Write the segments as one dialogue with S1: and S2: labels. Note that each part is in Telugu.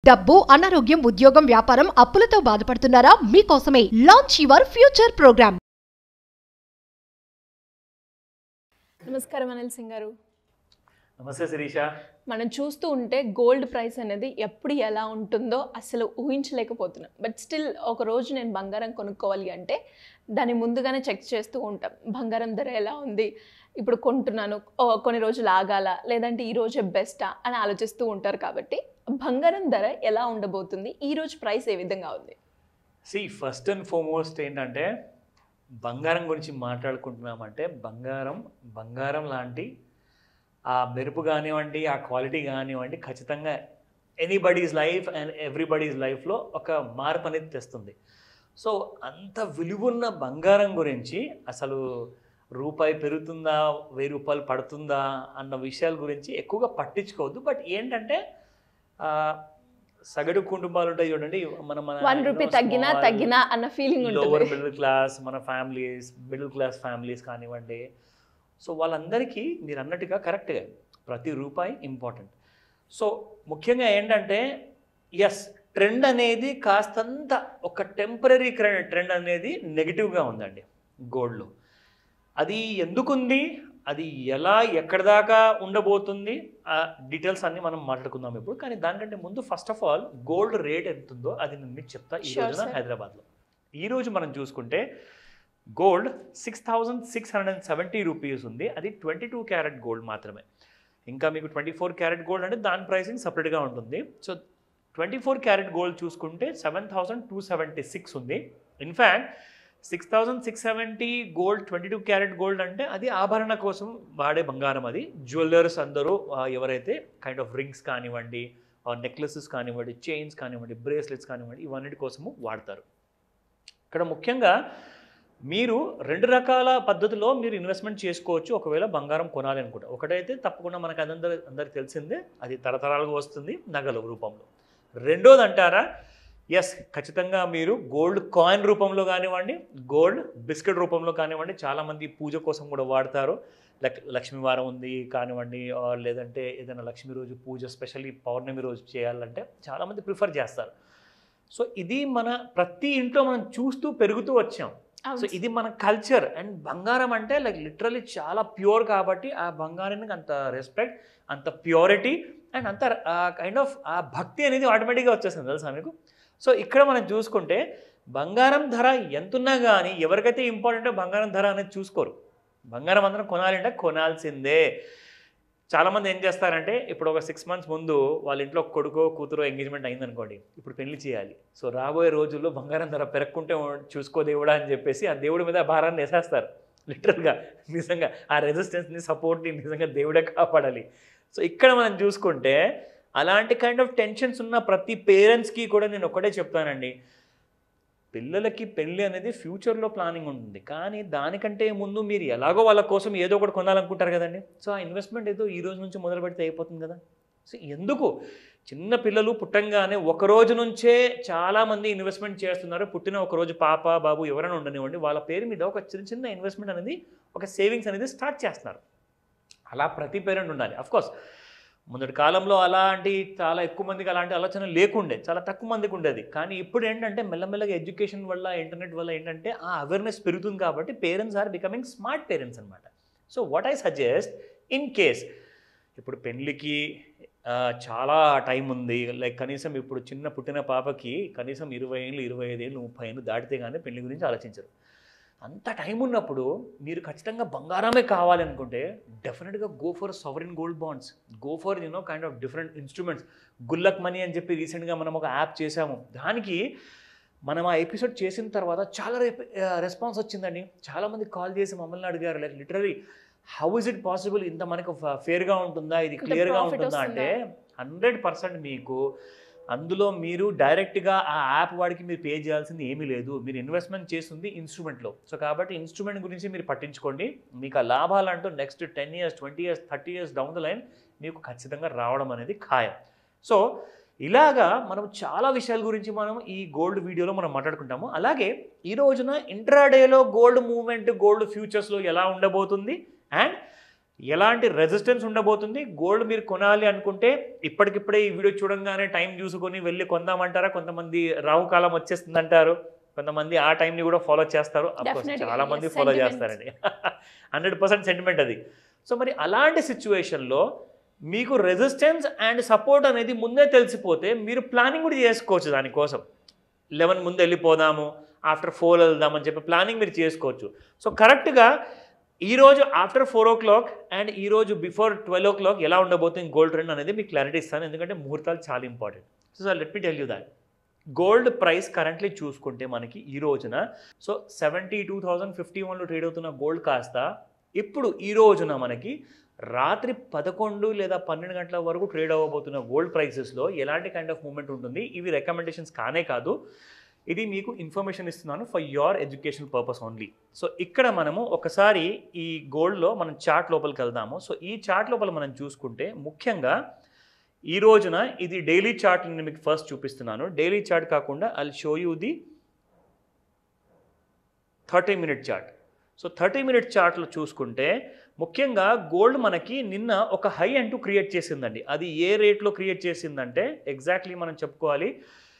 S1: డబ్బు అనారోగ్యం ఉద్యోగం వ్యాపారం అప్పులతో బాధపడుతున్నారా మీకోసమే లాంచ్ యువర్ ఫ్యూచర్ ప్రోగ్రామ్
S2: నమస్కారం అనిల్ సింగ్ గారు
S3: నమస్తే శిరీష
S2: మనం చూస్తూ ఉంటే గోల్డ్ ప్రైస్ అనేది ఎప్పుడు ఎలా ఉంటుందో అసలు ఊహించలేకపోతున్నాం బట్ స్టిల్ ఒక రోజు నేను బంగారం కొనుక్కోవాలి అంటే దాన్ని ముందుగానే చెక్ చేస్తూ ఉంటాం బంగారం ధర ఎలా ఉంది ఇప్పుడు కొంటున్నాను ఓ, కొన్ని రోజులు ఆగాల లేదంటే ఈ రోజే బెస్టా అని ఆలోచిస్తూ ఉంటారు కాబట్టి బంగారం ధర ఎలా ఉండబోతుంది ఈ రోజు ప్రైస్ ఏ విధంగా ఉంది
S3: సి ఫస్ట్ అండ్ ఫార్మోస్ట్ ఏంటంటే బంగారం గురించి మాట్లాడుకుంటున్నామంటే బంగారం బంగారం లాంటి ఆ మెరుపు కానివ్వండి ఆ క్వాలిటీ కానివ్వండి ఖచ్చితంగా ఎనీబడీస్ లైఫ్ అండ్ ఎవ్రీబడీస్ లైఫ్లో ఒక మార్పు అనేది తెస్తుంది సో అంత విలువున్న బంగారం గురించి అసలు రూపాయి పెరుగుతుందా వెయ్యి రూపాయలు పడుతుందా అన్న విషయాల గురించి ఎక్కువగా పట్టించుకోవద్దు బట్ ఏంటంటే ఆ, సగటు కుటుంబాలు ఉంటాయి చూడండి మన మన
S2: వన్ రూపీ
S3: you know,
S2: తగ్గినా
S3: small,
S2: తగ్గినా అన్న ఫీలింగ్
S3: లోవర్
S2: ఉంటుంది
S3: మిడిల్ క్లాస్ మన ఫ్యామిలీస్ మిడిల్ క్లాస్ ఫ్యామిలీస్ కానివ్వండి సో వాళ్ళందరికీ మీరు అన్నట్టుగా కరెక్ట్గా ప్రతి రూపాయి ఇంపార్టెంట్ సో ముఖ్యంగా ఏంటంటే ఎస్ ట్రెండ్ అనేది కాస్తంత ఒక టెంపరీ ట్రెండ్ అనేది నెగిటివ్గా ఉందండి గోల్డ్లో అది ఎందుకుంది అది ఎలా ఎక్కడి దాకా ఉండబోతుంది ఆ డీటెయిల్స్ అన్ని మనం మాట్లాడుకుందాం ఇప్పుడు కానీ దానికంటే ముందు first of all gold rate ఎంత ఉందో అది నేను మీకు చెప్తా ఈ
S2: Sure,
S3: రోజున
S2: sir.
S3: హైదరాబాద్లో ఈ రోజు మనం చూసుకుంటే gold six thousand six hundred and seventy rupees ఉంది అది ట్వంటీ టూ క్యారెట్ గోల్డ్ మాత్రమే ఇంకా మీకు ట్వంటీ ఫోర్ క్యారెట్ గోల్డ్ అంటే దాని ప్రైసింగ్ సపరేట్గా ఉంటుంది so twenty four carat gold చూసుకుంటే seven thousand two seventy six ఉంది in fact six thousand six seventy gold twenty two carat gold అంటే అది ఆభరణ కోసం వాడే బంగారం అది జ్యువెలర్స్ అందరూ ఆ, ఎవరైతే కైండ్ ఆఫ్ రింగ్స్ కానివ్వండి నెక్లెసెస్ కానివ్వండి చైన్స్ కానివ్వండి బ్రేస్లెట్స్ కానివ్వండి ఇవన్నిటి కోసము వాడతారు ఇక్కడ ముఖ్యంగా మీరు రెండు రకాల పద్ధతిలో మీరు ఇన్వెస్ట్మెంట్ చేసుకోవచ్చు ఒకవేళ బంగారం కొనాలి అనుకుంటే ఒకటైతే తప్పకుండా మనకు అదందరి అందరికి తెలిసిందే అది తరతరాలుగా వస్తుంది నగల రూపంలో రెండోది అంటారా ఎస్ ఖచ్చితంగా మీరు గోల్డ్ కాయిన్ రూపంలో కానివ్వండి గోల్డ్ బిస్కెట్ రూపంలో కానివ్వండి చాలామంది పూజ కోసం కూడా వాడతారు లక్ లక్ష్మీ వారం ఉంది కానివ్వండి or లేదంటే ఏదైనా లక్ష్మీ రోజు పూజ స్పెషల్లీ పౌర్ణమి రోజు చేయాలంటే చాలామంది ప్రిఫర్ చేస్తారు సో ఇది మన ప్రతి ఇంట్లో మనం చూస్తూ పెరుగుతూ వచ్చాం సో ఇది మన కల్చర్ అండ్ బంగారం అంటే లైక్ లిటరలీ చాలా ప్యూర్ కాబట్టి ఆ బంగారానికి అంత రెస్పెక్ట్ అంత ప్యూరిటీ అండ్ అంత కైండ్ ఆఫ్ ఆ భక్తి అనేది ఆటోమేటిక్గా వచ్చేస్తుంది తెలుసా మీకు సో ఇక్కడ మనం చూసుకుంటే బంగారం ధర ఎంతున్నా కానీ ఎవరికైతే ఇంపార్టెంటో బంగారం ధర అనేది చూసుకోరు బంగారం అందరం కొనాలంటే కొనాల్సిందే చాలామంది ఏం చేస్తారంటే ఇప్పుడు ఒక సిక్స్ మంత్స్ ముందు వాళ్ళ ఇంట్లో ఒక కొడుకో కూతురో ఎంగేజ్మెంట్ అయిందనుకోండి ఇప్పుడు పెళ్లి చేయాలి సో రాబోయే రోజుల్లో బంగారం ధర పెరగకుంటే చూసుకో దేవుడా అని చెప్పేసి ఆ దేవుడి మీద ఆ భారాన్ని వేసేస్తారు లిటరల్గా నిజంగా ఆ రెసిస్టెన్స్ని సపోర్ట్ని నిజంగా దేవుడే కాపాడాలి సో ఇక్కడ మనం చూసుకుంటే అలాంటి కైండ్ ఆఫ్ టెన్షన్స్ ఉన్న ప్రతి పేరెంట్స్కి కూడా నేను ఒకటే చెప్తానండి పిల్లలకి పెళ్ళి అనేది ఫ్యూచర్లో ప్లానింగ్ ఉంటుంది కానీ దానికంటే ముందు మీరు ఎలాగో వాళ్ళ కోసం ఏదో ఒకటి కొనాలనుకుంటారు కదండి సో ఆ ఇన్వెస్ట్మెంట్ ఏదో ఈ రోజు నుంచి మొదలు పెడితే అయిపోతుంది కదా సో ఎందుకు చిన్న పిల్లలు పుట్టంగానే ఒక రోజు నుంచే చాలామంది ఇన్వెస్ట్మెంట్ చేస్తున్నారు పుట్టిన ఒక రోజు పాప బాబు ఎవరైనా ఉండనివ్వండి వాళ్ళ పేరు మీద ఒక చిన్న చిన్న ఇన్వెస్ట్మెంట్ అనేది ఒక సేవింగ్స్ అనేది స్టార్ట్ చేస్తున్నారు అలా ప్రతి పేరెంట్ ఉండాలి కోర్స్ మొదటి కాలంలో అలాంటి చాలా ఎక్కువ మందికి అలాంటి ఆలోచన లేకుండే చాలా తక్కువ మందికి ఉండేది కానీ ఇప్పుడు ఏంటంటే మెల్లమెల్లగా ఎడ్యుకేషన్ వల్ల ఇంటర్నెట్ వల్ల ఏంటంటే ఆ అవేర్నెస్ పెరుగుతుంది కాబట్టి parents are becoming smart parents అనమాట so what I suggest in case ఇప్పుడు పెళ్ళికి ఆ, చాలా టైం ఉంది లైక్ కనీసం ఇప్పుడు చిన్న పుట్టిన పాపకి కనీసం ఇరవై ఏళ్ళు ఇరవై ఐదు ఏళ్ళు ముప్పై ఏళ్ళు దాటితే కానీ పెళ్లి గురించి ఆలోచించరు అంత టైం ఉన్నప్పుడు మీరు ఖచ్చితంగా బంగారమే కావాలనుకుంటే డెఫినెట్గా go for sovereign gold bonds go for you know kind of different instruments Gullak money అని చెప్పి రీసెంట్గా మనం ఒక యాప్ చేసాము దానికి మనం ఆ ఎపిసోడ్ చేసిన తర్వాత చాలా రెస్పాన్స్ వచ్చిందండి చాలామంది కాల్ చేసి మమ్మల్ని అడిగారు like literally how is it possible ఇంత మనకు ఫేర్గా ఉంటుందా ఇది
S2: ఇంత
S3: క్లియర్గా
S2: profit
S3: ఉంటుందా అంటే హండ్రెడ్ పర్సెంట్ మీకు అందులో మీరు డైరెక్ట్గా ఆ యాప్ వాడికి మీరు పే చేయాల్సింది ఏమీ లేదు మీరు ఇన్వెస్ట్మెంట్ చేస్తుంది ఇన్స్ట్రుమెంట్లో సో కాబట్టి ఇన్స్ట్రుమెంట్ గురించి మీరు పట్టించుకోండి మీకు ఆ లాభాలు అంటూ next ten years twenty years thirty years down the line మీకు ఖచ్చితంగా రావడం అనేది ఖాయం సో ఇలాగా మనం చాలా విషయాల గురించి మనం ఈ గోల్డ్ వీడియోలో మనం మాట్లాడుకుంటాము అలాగే ఈ రోజున ఇంట్రాడేలో గోల్డ్ మూవ్మెంట్ గోల్డ్ ఫ్యూచర్స్లో ఎలా ఉండబోతుంది అండ్ ఎలాంటి రెసిస్టెన్స్ ఉండబోతుంది గోల్డ్ మీరు కొనాలి అనుకుంటే ఇప్పటికిప్పుడే ఈ వీడియో చూడంగానే టైం చూసుకొని వెళ్ళి కొందామంటారా కొంతమంది రాహుకాలం వచ్చేస్తుంది అంటారు కొంతమంది ఆ టైంని కూడా ఫాలో చేస్తారు Of course,
S2: Definitely,
S3: చాలా మంది
S2: yes,
S3: ఫాలో
S2: sentiments.
S3: చేస్తారండి హండ్రెడ్ పర్సెంట్ సెంటిమెంట్ అది సో మరి అలాంటి సిచ్యువేషన్లో మీకు రెసిస్టెన్స్ అండ్ సపోర్ట్ అనేది ముందే తెలిసిపోతే మీరు ప్లానింగ్ కూడా చేసుకోవచ్చు దానికోసం లెవెన్ ముందు వెళ్ళిపోదాము ఆఫ్టర్ ఫోర్ వెళ్దామని చెప్పి ప్లానింగ్ మీరు చేసుకోవచ్చు సో కరెక్ట్గా ఈరోజు after four o'clock and ఈరోజు బిఫోర్ ట్వెల్వ్ ఓ క్లాక్ ఎలా ఉండబోతుంది గోల్డ్ ట్రెండ్ అనేది మీకు క్లారిటీ ఇస్తాను ఎందుకంటే ముహూర్తాలు చాలా important so let me tell you that gold price currently చూసుకుంటే మనకి ఈ రోజున so seventy two thousand fifty వన్లో ట్రేడ్ అవుతున్న గోల్డ్ కాస్త ఇప్పుడు ఈ రోజున మనకి రాత్రి పదకొండు లేదా పన్నెండు గంటల వరకు ట్రేడ్ అవ్వబోతున్న గోల్డ్ ప్రైసెస్లో ఎలాంటి కైండ్ ఆఫ్ మూమెంట్ ఉంటుంది ఇవి రికమెండేషన్స్ కానే కాదు ఇది మీకు ఇన్ఫర్మేషన్ ఇస్తున్నాను for your education purpose only so ఇక్కడ మనము ఒకసారి ఈ గోల్డ్లో మనం చార్ట్ లోపలికి వెళ్దాము సో ఈ చార్ట్ లోపల మనం చూసుకుంటే ముఖ్యంగా ఈ రోజున ఇది డైలీ చార్ట్ నేను మీకు ఫస్ట్ చూపిస్తున్నాను డైలీ చార్ట్ కాకుండా I show you the thirty minute chart so thirty minute చార్ట్లో చూసుకుంటే ముఖ్యంగా గోల్డ్ మనకి నిన్న ఒక హై అంటూ క్రియేట్ చేసిందండి అది ఏ రేట్లో క్రియేట్ చేసిందంటే ఎగ్జాక్ట్లీ మనం చెప్పుకోవాలి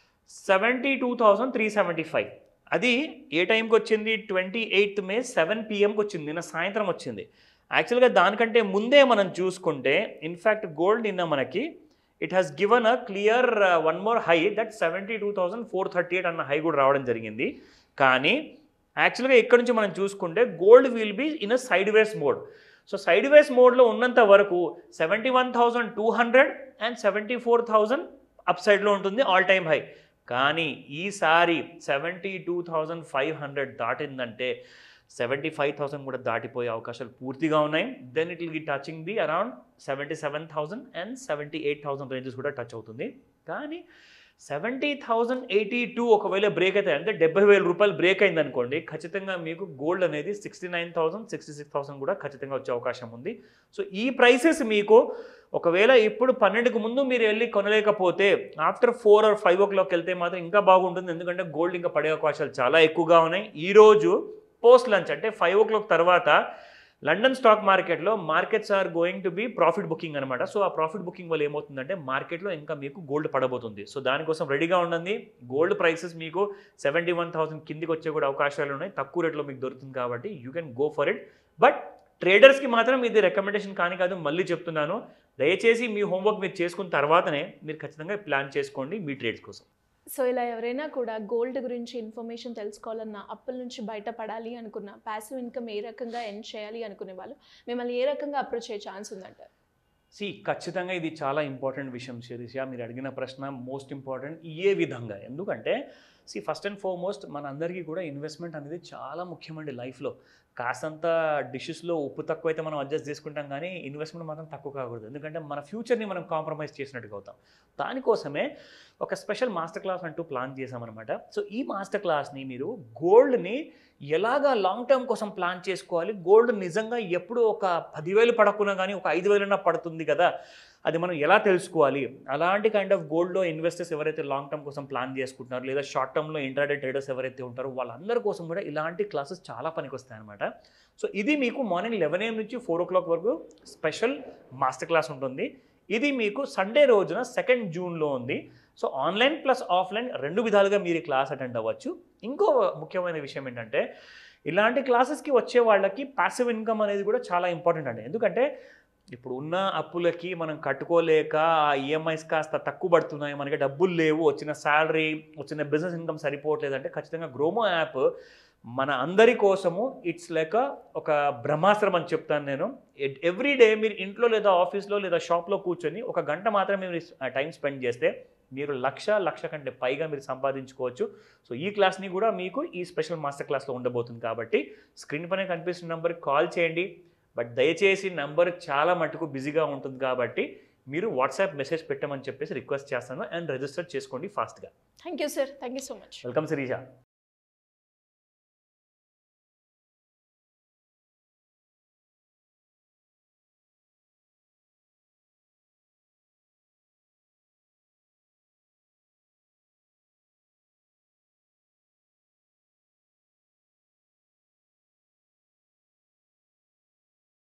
S3: seventy two thousand three seventy five అది ఏ టైంకి వచ్చింది ట్వంటీ ఎయిత్ మే సెవెన్ పిఎంకి వచ్చింది నిన్న సాయంత్రం వచ్చింది యాక్చువల్గా దానికంటే ముందే మనం చూసుకుంటే ఇన్ఫ్యాక్ట్ గోల్డ్ నిన్న మనకి it has given a clear one more high that seventy two thousand four thirty eight అన్న హై కూడా రావడం జరిగింది కానీ యాక్చువల్గా ఇక్కడ నుంచి మనం చూసుకుంటే gold will be in a sideways mode so sideways మోడ్లో ఉన్నంత వరకు seventy one thousand two hundred and seventy four thousand up సైడ్లో ఉంటుంది ఆల్ టైమ్ హై కానీ ఈసారి seventy two thousand five hundred దాటిందంటే సెవెంటీ ఫైవ్ థౌసండ్ కూడా దాటిపోయే అవకాశాలు పూర్తిగా ఉన్నాయి then it will be touching the around seventy seven thousand and seventy eight thousand ranges కూడా టచ్ అవుతుంది కానీ సెవెంటీ థౌజండ్ ఎయిటీ టూ ఒకవేళ బ్రేక్ అయితే అంటే డెబ్బై వేల రూపాయలు బ్రేక్ అయింది అనుకోండి ఖచ్చితంగా మీకు గోల్డ్ అనేది sixty nine thousand sixty six thousand కూడా ఖచ్చితంగా వచ్చే అవకాశం ఉంది సో ఈ ప్రైసెస్ మీకు ఒకవేళ ఇప్పుడు పన్నెండుకు ముందు మీరు వెళ్ళి కొనలేకపోతే after four or five o'clock వెళ్తే మాత్రం ఇంకా బాగుంటుంది ఎందుకంటే గోల్డ్ ఇంకా పడే అవకాశాలు చాలా ఎక్కువగా ఉన్నాయి ఈరోజు పోస్ట్ లంచ్ అంటే ఫైవ్ ఓ క్లాక్ తర్వాత లండన్ స్టాక్ మార్కెట్లో markets are going to be profit booking అనమాట సో ఆ ప్రాఫిట్ బుకింగ్ వల్ల ఏమవుతుందంటే మార్కెట్లో ఇంకా మీకు గోల్డ్ పడబోతుంది సో దానికోసం రెడీగా ఉండండి గోల్డ్ ప్రైసెస్ మీకు సెవెంటీ వన్ థౌసండ్ కిందికి వచ్చే కూడా అవకాశాలు ఉన్నాయి తక్కువ రేట్లో మీకు దొరుకుతుంది కాబట్టి you can go for it but ట్రేడర్స్కి మాత్రం ఇది రికమెండేషన్ కానీ కాదు మళ్ళీ చెప్తున్నాను దయచేసి మీ హోంవర్క్ మీరు చేసుకున్న తర్వాతనే మీరు ఖచ్చితంగా ప్లాన్ చేసుకోండి మీ ట్రేడ్స్ కోసం
S2: సో ఇలా ఎవరైనా కూడా గోల్డ్ గురించి ఇన్ఫర్మేషన్ తెలుసుకోవాలన్నా అప్పుల నుంచి బయటపడాలి అనుకున్న ప్యాసివ్ ఇన్కమ్ ఏ రకంగా ఎన్ చేయాలి అనుకునే వాళ్ళు మిమ్మల్ని ఏ రకంగా అప్రోచ్ అయ్యే ఛాన్స్ ఉందంటారు
S3: సి ఖచ్చితంగా ఇది చాలా ఇంపార్టెంట్ విషయం శిరీష మీరు అడిగిన ప్రశ్న మోస్ట్ ఇంపార్టెంట్ ఏ విధంగా ఎందుకంటే సి ఫస్ట్ అండ్ ఫార్మోస్ట్ మన అందరికీ కూడా ఇన్వెస్ట్మెంట్ అనేది చాలా ముఖ్యమండి లైఫ్లో కాసంత డిషెస్లో ఉప్పు తక్కువ అయితే మనం అడ్జస్ట్ చేసుకుంటాం కానీ ఇన్వెస్ట్మెంట్ మాత్రం తక్కువ కాకూడదు ఎందుకంటే మన ఫ్యూచర్ని మనం కాంప్రమైజ్ చేసినట్టుగా అవుతాం దానికోసమే ఒక స్పెషల్ మాస్టర్ క్లాస్ అంటూ ప్లాన్ చేసామన్నమాట సో ఈ మాస్టర్ క్లాస్ని మీరు గోల్డ్ని ఎలాగా లాంగ్ టర్మ్ కోసం ప్లాన్ చేసుకోవాలి గోల్డ్ నిజంగా ఎప్పుడు ఒక పదివేలు పడకున్నా కానీ ఒక ఐదు వేలన్నా పడుతుంది కదా అది మనం ఎలా తెలుసుకోవాలి అలాంటి కైండ్ ఆఫ్ గోల్డ్లో ఇన్వెస్టర్స్ ఎవరైతే లాంగ్ టర్మ్ కోసం ప్లాన్ చేసుకుంటున్నారో లేదా షార్ట్ టర్మ్లో ఇంట్రాడే ట్రేడర్స్ ఎవరైతే ఉంటారో వాళ్ళందరి కోసం కూడా ఇలాంటి క్లాసెస్ చాలా పనికొస్తాయి అనమాట సో ఇది మీకు మార్నింగ్ లెవెన్ ఏఎం నుంచి ఫోర్ ఓ క్లాక్ వరకు స్పెషల్ మాస్టర్ క్లాస్ ఉంటుంది ఇది మీకు సండే రోజున సెకండ్ జూన్లో ఉంది సో ఆన్లైన్ ప్లస్ ఆఫ్లైన్ రెండు విధాలుగా మీరు ఈ క్లాస్ అటెండ్ అవ్వచ్చు ఇంకో ముఖ్యమైన విషయం ఏంటంటే ఇలాంటి క్లాసెస్కి వచ్చే వాళ్ళకి ప్యాసివ్ ఇన్కమ్ అనేది కూడా చాలా ఇంపార్టెంట్ అండి ఎందుకంటే ఇప్పుడు ఉన్న అప్పులకి మనం కట్టుకోలేక ఆ ఈఎంఐస్ కాస్త తక్కువ పడుతున్నాయి మనకి డబ్బులు లేవు వచ్చిన శాలరీ వచ్చిన బిజినెస్ ఇన్కమ్ సరిపోవట్లేదు అంటే ఖచ్చితంగా గ్రోమో యాప్ మన అందరి కోసము ఇట్స్ లైక్ ఒక బ్రహ్మాస్త్రం అని చెప్తాను నేను ఎవ్రీ డే మీరు ఇంట్లో లేదా ఆఫీస్లో లేదా షాప్లో కూర్చొని ఒక గంట మాత్రమే మీరు టైం స్పెండ్ చేస్తే మీరు లక్ష లక్ష కంటే పైగా మీరు సంపాదించుకోవచ్చు సో ఈ క్లాస్ని కూడా మీకు ఈ స్పెషల్ మాస్టర్ క్లాస్లో ఉండబోతుంది కాబట్టి స్క్రీన్ పైన కనిపిస్తున్న నెంబర్కి కాల్ చేయండి బట్ దయచేసి నెంబర్ చాలా మటుకు బిజీగా ఉంటుంది కాబట్టి మీరు వాట్సాప్ మెసేజ్ పెట్టమని చెప్పేసి రిక్వెస్ట్ చేస్తాను అండ్ రిజిస్టర్ చేసుకోండి ఫాస్ట్గా
S2: thank you sir thank you so much
S3: welcome Sirisha